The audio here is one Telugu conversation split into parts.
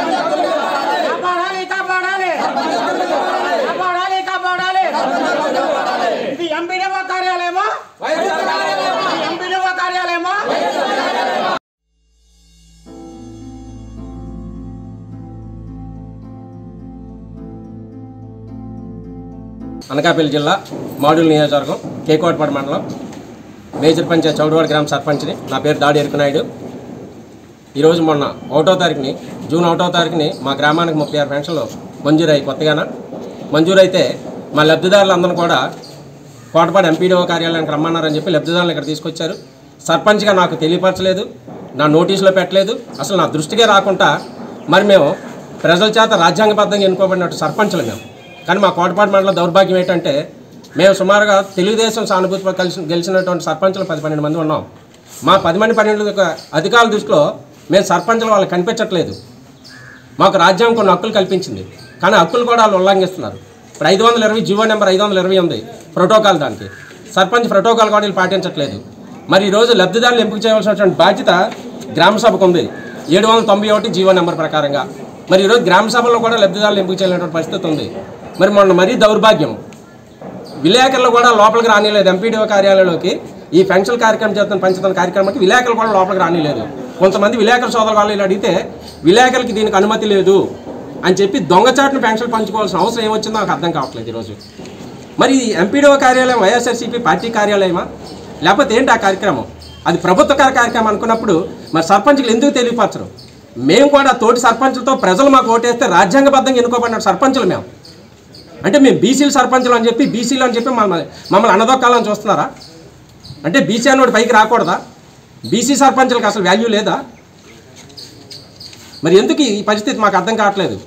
కాపాడాలి కాపాడాలి కాపాడాలి కాపాడాలి ఇది ఎంపీడీఓ కార్యాలయమా ఇది ఎంపీడీఓ కార్యాలయమా అనకాపల్లి జిల్లా మాడూలు నియోజకవర్గం కేకోటపాడు మండలం మేజర్ పంచాయత్ చౌడవాడ గ్రామ సర్పంచ్ని నా పేరు దాడి ఎరుకునాయుడు ఈరోజు మొన్న ఒకటో తారీఖుని జూన్ ఒకటో తారీఖుని మా గ్రామానికి ముప్పై ఆరు పెన్షన్లు మంజూరయ్యి కొత్తగాన మంజూరైతే మా లబ్ధిదారులందరూ కూడా కోటపాడు ఎంపీడీఓ కార్యాలయానికి రమ్మన్నారని చెప్పి లబ్ధిదారులు ఇక్కడ తీసుకొచ్చారు సర్పంచ్గా నాకు తెలియపరచలేదు నా నోటీసులో పెట్టలేదు అసలు నా దృష్టికే రాకుండా మరి మేము ప్రజల చేత రాజ్యాంగబద్ధంగా ఎన్నుకోబడినట్టు సర్పంచులు మేము కానీ మా కోటపాడు మండలం దౌర్భాగ్యం ఏంటంటే మేము సుమారుగా తెలుగుదేశం సానుభూతితో కలిసి గెలిచినటువంటి సర్పంచులు పది పన్నెండు మంది ఉన్నాం మా పది మంది పన్నెండు యొక్క అధికారుల దృష్టిలో మేము సర్పంచులు వాళ్ళకి కనిపించట్లేదు మాకు రాజ్యాంగం కొన్ని హక్కులు కల్పించింది కానీ హక్కులు కూడా వాళ్ళు ఉల్లంఘిస్తున్నారు ఇప్పుడు ఐదు వందల ఇరవై జీవో నెంబర్ ఐదు వందల ఇరవై ఉంది ప్రోటోకాల్ దానికి సర్పంచ్ ప్రోటోకాల్ కూడా వీళ్ళు పాటించట్లేదు మరి ఈరోజు లబ్ధిదారులు ఎంపిక చేయవలసినటువంటి బాధ్యత గ్రామ సభకు ఉంది ఏడు వందల తొంభై ఒకటి జీవో నెంబర్ ప్రకారంగా మరి ఈరోజు గ్రామ సభలో కూడా లబ్ధిదారులు ఎంపిక చేయలేనటువంటి పరిస్థితి ఉంది మరి మొన్న మరీ దౌర్భాగ్యం విలేకరులు కూడా లోపలికి రానిలేదు ఎంపీడీఓ కార్యాలయంలోకి ఈ పెన్షన్ కార్యక్రమం చేస్తున్న పంచుతున్న కార్యక్రమానికి విలేకరులు కూడా లోపలికి రానిలేదు కొంతమంది విలేకరు సోదరు వాళ్ళు ఇలా అడిగితే విలేకరులకి దీనికి అనుమతి లేదు అని చెప్పి దొంగచాటును పెన్షన్ పంచుకోవాల్సిన అవసరం ఏమొచ్చిందో నాకు అర్థం కావట్లేదు ఈరోజు మరి ఈ ఎంపీడీఓ కార్యాలయం వైఎస్ఆర్సీపీ పార్టీ కార్యాలయమా లేకపోతే ఏంటి ఆ కార్యక్రమం అది ప్రభుత్వ కా- కార్యక్రమం అనుకున్నప్పుడు మరి సర్పంచ్లు ఎందుకు తెలియపరచరు మేము కూడా తోటి సర్పంచులతో ప్రజలు మాకు ఓటేస్తే రాజ్యాంగబద్ధంగా ఎన్నుకోబడిన సర్పంచులు మేము అంటే మేము బీసీలు సర్పంచులు అని చెప్పి బీసీలు అని చెప్పి మమ్మల్ని మమ్మల్ని అన్నదొక్కాలని చూస్తున్నారా అంటే బీసీ అన్నోడు పైకి రాకూడదా బీసీ సర్పంచులకు అసలు వాల్యూ లేదా మరి ఎందుకు ఈ పరిస్థితి మాకు అర్థం కావట్లేదు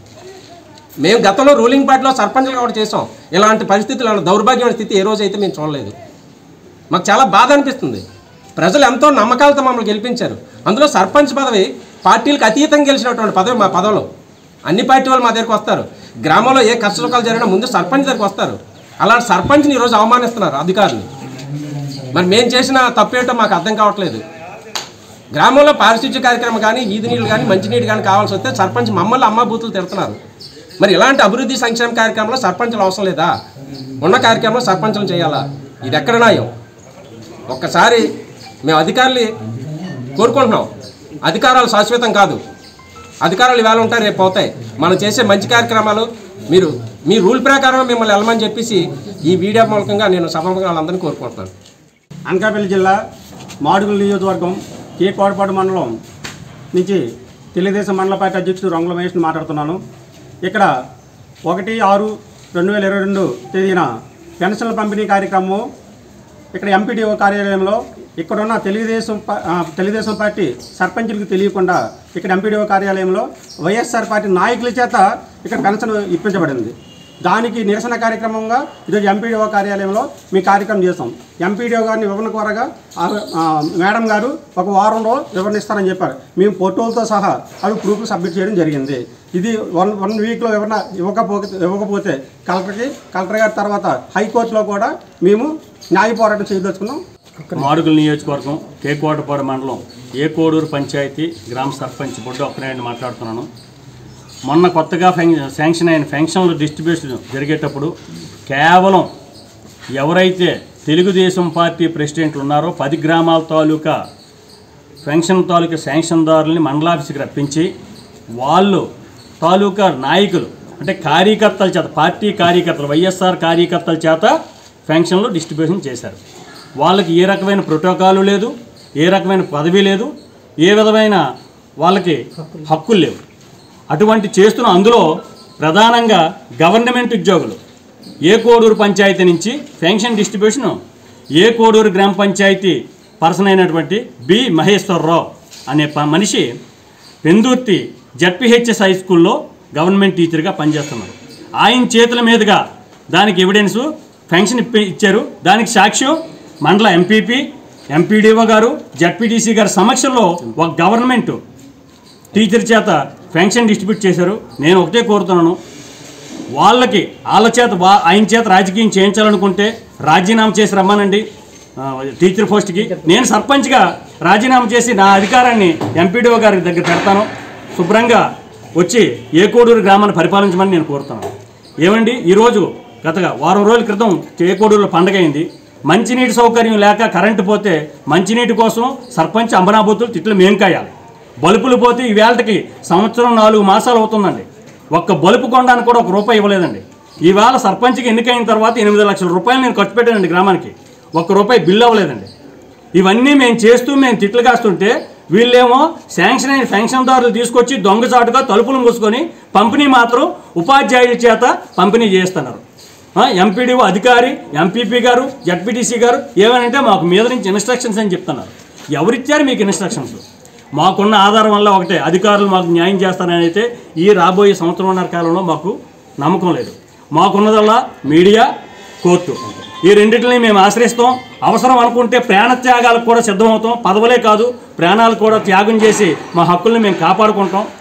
మేము గతంలో రూలింగ్ పార్టీలో సర్పంచులు కూడా చేసాం ఇలాంటి పరిస్థితులు ఇలాంటి దౌర్భాగ్యమైన స్థితి ఏ రోజు అయితే మేము చూడలేదు మాకు చాలా బాధ అనిపిస్తుంది ప్రజలు ఎంతో నమ్మకాలతో మమ్మల్ని గెలిపించారు అందులో సర్పంచ్ పదవి పార్టీలకు అతీతంగా గెలిచినటువంటి పదవి మా పదవిలో అన్ని పార్టీ వాళ్ళు మా దగ్గరికి వస్తారు గ్రామంలో ఏ కష్ట సుఖాలు జరిగినా ముందు సర్పంచ్ దగ్గరికి వస్తారు అలాంటి సర్పంచ్ని ఈరోజు అవమానిస్తున్నారు అధికారులు మరి మేము చేసిన తప్పేంటో మాకు అర్థం కావట్లేదు గ్రామంలో పారిశుద్ధ్య కార్యక్రమం కానీ వీధి నీళ్ళు కానీ మంచినీళ్ళు కానీ కావాల్సి వస్తే సర్పంచ్ మమ్మల్ని అమ్మ బూతులు తిడుతున్నారు మరి ఇలాంటి అభివృద్ధి సంక్షేమ కార్యక్రమంలో సర్పంచులు అవసరం లేదా ఉన్న కార్యక్రమంలో సర్పంచులు చేయాలా ఇది ఎక్కడ న్యాయం ఒక్కసారి మేము అధికారులు కోరుకుంటున్నాం అధికారాలు శాశ్వతం కాదు అధికారాలు ఇవాళ ఉంటాయి రేపు పోతాయి మనం చేసే మంచి కార్యక్రమాలు మీరు మీ రూల్ ప్రకారం మిమ్మల్ని వెళ్ళమని చెప్పేసి ఈ వీడియో మూలకంగా నేను సభముగా వాళ్ళందరినీ కోరుకుంటున్నాను అనకాపల్లి జిల్లా మాడుగుల నియోజకవర్గం కే కోటపాడు మండలం నుంచి తెలుగుదేశం మండల పార్టీ అధ్యక్షుడు రంగుల మహేష్ని మాట్లాడుతున్నాను ఇక్కడ ఒకటి ఆరు రెండు వేల ఇరవై రెండు తేదీన పెన్షన్ల పంపిణీ కార్యక్రమం ఇక్కడ ఎంపీడీఓ కార్యాలయంలో ఇక్కడున్న తెలుగుదేశం పా- ఆ, తెలుగుదేశం పార్టీ సర్పంచులకు తెలియకుండా ఇక్కడ ఎంపీడీఓ కార్యాలయంలో వైఎస్ఆర్ పార్టీ నాయకుల చేత ఇక్కడ పెన్షన్ ఇప్పించబడింది దానికి నిరసన కార్యక్రమంగా ఈరోజు ఎంపీడీఓ కార్యాలయంలో మీ కార్యక్రమం చేస్తాం ఎంపీడీఓ గారిని వివరణ కోరగా ఆ- ఆ, మేడం గారు ఒక వారంలో వివరణ ఇస్తారని చెప్పారు మేము ఫోటోలతో సహా అవి ప్రూఫ్ సబ్మిట్ చేయడం జరిగింది ఇది వన్ వన్ వీక్లో వివరణ ఇవ్వకపోతే ఇవ్వకపోతే కలెక్టర్కి కలెక్టర్ గారి తర్వాత హైకోర్టులో కూడా మేము న్యాయ పోరాటం చేయదలుచుకున్నాం మాడుగుల నియోజకవర్గం కేకోటపాడు మండలం ఏ కోడూరు పంచాయతీ గ్రామ సర్పంచ్ బొడ్డు అప్పనాయుడు మాట్లాడుతున్నాను మొన్న కొత్తగా ఫెన్ శాంక్షన్ అయిన ఫెన్షన్లు డిస్ట్రిబ్యూషన్ జరిగేటప్పుడు కేవలం ఎవరైతే తెలుగుదేశం పార్టీ ప్రెసిడెంట్లు ఉన్నారో పది గ్రామాల తాలూకా ఫెన్షన్ తాలూకా శాంక్షన్దారుల్ని మండలాఫీస్కి రప్పించి వాళ్ళు తాలూకా నాయకులు అంటే కార్యకర్తల చేత పార్టీ కార్యకర్తలు వైఎస్ఆర్ కార్యకర్తల చేత ఫెన్షన్లు డిస్ట్రిబ్యూషన్ చేశారు వాళ్ళకి ఏ రకమైన ప్రోటోకాలు లేదు ఏ రకమైన పదవి లేదు ఏ విధమైన వాళ్ళకి హక్కులు లేవు అటువంటి చేస్తున్న అందులో ప్రధానంగా గవర్నమెంట్ ఉద్యోగులు ఏ కోడూరు పంచాయతీ నుంచి పెన్షన్ డిస్ట్రిబ్యూషన్ ఏ కోడూరు గ్రామ పంచాయతీ పర్సన్ అయినటువంటి బి మహేశ్వరరావు అనే ప- మనిషి పెందుర్తి జడ్పిహెచ్ఎస్ హై స్కూల్లో గవర్నమెంట్ టీచర్గా పనిచేస్తున్నారు ఆయన చేతుల మీదుగా దానికి ఎవిడెన్సు పెన్షన్ ఇప్పి ఇచ్చారు దానికి సాక్ష్యం మండల ఎంపీపీ ఎంపీడీఓ గారు జడ్పీటీసీ గారి సమక్షంలో ఒక గవర్నమెంట్ టీచర్ చేత పెన్షన్ డిస్ట్రిబ్యూట్ చేశారు నేను ఒకటే కోరుతున్నాను వాళ్ళకి వాళ్ళ చేత వా ఆయన చేత రాజకీయం చేయించాలనుకుంటే రాజీనామా చేసి రమ్మానండి ఆ, టీచర్ పోస్ట్కి నేను సర్పంచ్గా రాజీనామా చేసి నా అధికారాన్ని ఎంపీడీఓ గారి దగ్గర పెడతాను శుభ్రంగా వచ్చి ఏకోడూరు గ్రామాన్ని పరిపాలించమని నేను కోరుతున్నాను ఏమండి ఈరోజు గతగా వారం రోజుల క్రితం ఏకోడూరులో పండగ అయింది మంచినీటి సౌకర్యం లేక కరెంటు పోతే మంచినీటి కోసం సర్పంచ్ అంబనాబూతులు తిట్లు మేం కాయాలి బల్బులు పోతే ఈ వేళకి సంవత్సరం నాలుగు మాసాలు అవుతుందండి ఒక్క బల్బు కొనడానికి కూడా ఒక రూపాయి ఇవ్వలేదండి ఈవేళ సర్పంచ్కి ఎన్నికైన తర్వాత ఎనిమిది లక్షల రూపాయలు నేను ఖర్చు పెట్టానండి గ్రామానికి ఒక్క రూపాయి బిల్లు అవ్వలేదండి ఇవన్నీ మేము చేస్తూ మేము తిట్లు కాస్తుంటే వీళ్ళేమో శాంక్షన్ అయిన పెన్షన్దారులు తీసుకొచ్చి దొంగచాటుగా తలుపులు మూసుకొని పంపిణీ మాత్రం ఉపాధ్యాయుల చేత పంపిణీ చేస్తున్నారు ఎంపీడీఓ అధికారి ఎంపీపీ గారు జడ్పీటీసీ గారు ఏమనంటే మాకు మీద నుంచి ఇన్స్ట్రక్షన్స్ అని చెప్తున్నారు ఎవరిచ్చారు మీకు ఇన్స్ట్రక్షన్స్ మాకున్న ఆధారం వల్ల ఒకటే అధికారులు మాకు న్యాయం చేస్తారని అయితే ఈ రాబోయే సంవత్సరంన్నర కాలంలో మాకు నమ్మకం లేదు మాకున్నదల్లా మీడియా కోర్టు ఈ రెండింటిని మేము ఆశ్రయిస్తాం అవసరం అనుకుంటే ప్రాణత్యాగాలకు కూడా సిద్ధమవుతాం పదవులే కాదు ప్రాణాలు కూడా త్యాగం చేసి మా హక్కుల్ని మేము కాపాడుకుంటాం